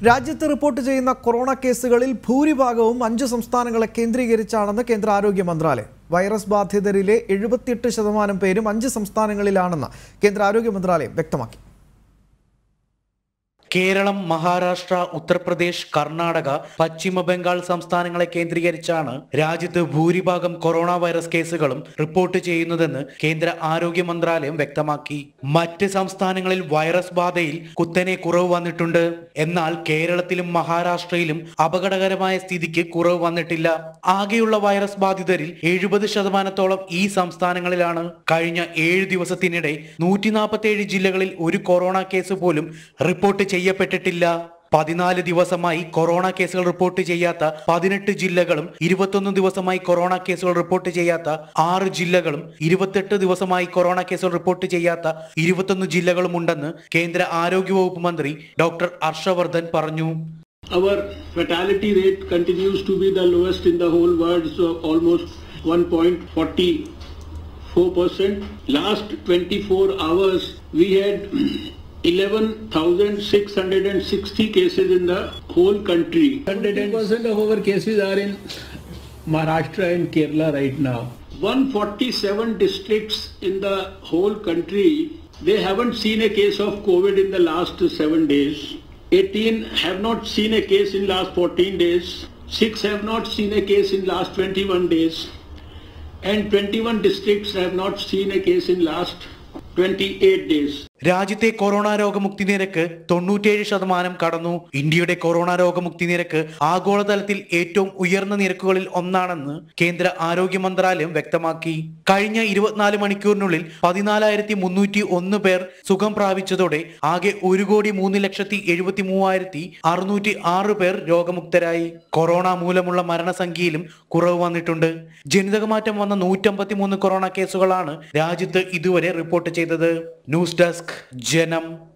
രാജ്യത്ത് റിപ്പോർട്ട് ചെയ്യുന്ന കൊറോണ കേസുകളിൽ ഭൂരിഭാഗവും അഞ്ച് സംസ്ഥാനങ്ങളെ കേന്ദ്രീകരിച്ചാണെന്ന് കേന്ദ്ര ആരോഗ്യ മന്ത്രാലയം വൈറസ് ബാധിതരിലെ എഴുപത്തിയെട്ട് ശതമാനം പേരും അഞ്ച് സംസ്ഥാനങ്ങളിലാണെന്ന് കേന്ദ്ര ആരോഗ്യ മന്ത്രാലയം വ്യക്തമാക്കി കേരളം മഹാരാഷ്ട്ര ഉത്തർപ്രദേശ് കർണാടക പശ്ചിമ ബംഗാൾ സംസ്ഥാനങ്ങളെ കേന്ദ്രീകരിച്ചാണ് രാജ്യത്ത് ഭൂരിഭാഗം കൊറോണ വൈറസ് കേസുകളും റിപ്പോർട്ട് ചെയ്യുന്നതെന്ന് കേന്ദ്ര ആരോഗ്യ മന്ത്രാലയം വ്യക്തമാക്കി മറ്റ് സംസ്ഥാനങ്ങളിൽ വൈറസ് ബാധയിൽ കുത്തനെ കുറവ് വന്നിട്ടുണ്ട് എന്നാൽ കേരളത്തിലും മഹാരാഷ്ട്രയിലും അപകടകരമായ സ്ഥിതിക്ക് കുറവ് വന്നിട്ടില്ല ആകെയുള്ള വൈറസ് ബാധിതരിൽ എഴുപത് ശതമാനത്തോളം ഈ സംസ്ഥാനങ്ങളിലാണ് കഴിഞ്ഞ ഏഴ് ദിവസത്തിനിടെ നൂറ്റി നാൽപ്പത്തി ജില്ലകളിൽ ഒരു കൊറോണ കേസ് പോലും റിപ്പോർട്ട് ചെയ്യപ്പെട്ടിട്ടില്ല പതിനാല് ദിവസമായി കൊറോണ കേസുകൾ റിപ്പോർട്ട് ചെയ്യാത്ത പതിനെട്ട് ജില്ലകളും ഇരുപത്തൊന്ന് ദിവസമായി കൊറോണ കേസുകൾ റിപ്പോർട്ട് ചെയ്യാത്ത ആറ് ജില്ലകളും ഇരുപത്തെട്ട് ദിവസമായി കൊറോണ കേസുകൾ റിപ്പോർട്ട് ചെയ്യാത്ത ഇരുപത്തൊന്ന് ജില്ലകളും ഉണ്ടെന്ന് കേന്ദ്ര ആരോഗ്യവകുപ്പ് മന്ത്രി ഡോക്ടർ ഹർഷവർദ്ധൻ പറഞ്ഞു Our fatality rate continues to be the lowest in the whole world, so almost 1.44%. Last 24 hours, we had 11,660 cases in the whole country. 100% of our cases are in Maharashtra and Kerala right now. 147 districts in the whole country, they haven't seen a case of COVID in the last seven days. 18 have not seen a case in last 14 days. 6 have not seen a case in last 21 days. And 21 districts have not seen a case in last 28 days. രാജ്യത്തെ corona രോഗമുക്തി നിരക്ക് തൊണ്ണൂറ്റേഴ് ശതമാനം കടന്നു ഇന്ത്യയുടെ corona രോഗമുക്തി നിരക്ക് ആഗോളതലത്തിൽ ഏറ്റവും ഉയർന്ന നിരക്കുകളിൽ ഒന്നാണെന്ന് കേന്ദ്ര ആരോഗ്യ മന്ത്രാലയം വ്യക്തമാക്കി കഴിഞ്ഞ ഇരുപത്തിനാല് മണിക്കൂറിനുള്ളിൽ പതിനാലായിരത്തി മുന്നൂറ്റി ഒന്ന് പേർ സുഖം പ്രാപിച്ചതോടെ ആകെ ഒരു കോടി മൂന്ന് ലക്ഷത്തി എഴുപത്തി മൂവായിരത്തി അറുന്നൂറ്റി ആറ് പേർ രോഗമുക്തരായി കൊറോണ മൂലമുള്ള മരണസംഖ്യയിലും കുറവ് വന്നിട്ടുണ്ട് ജനിതകമാറ്റം വന്ന നൂറ്റമ്പത്തി മൂന്ന് കൊറോണ കേസുകളാണ് രാജ്യത്ത് ഇതുവരെ റിപ്പോർട്ട് ചെയ്തത് ന്യൂസ് ഡെസ്ക് ജനം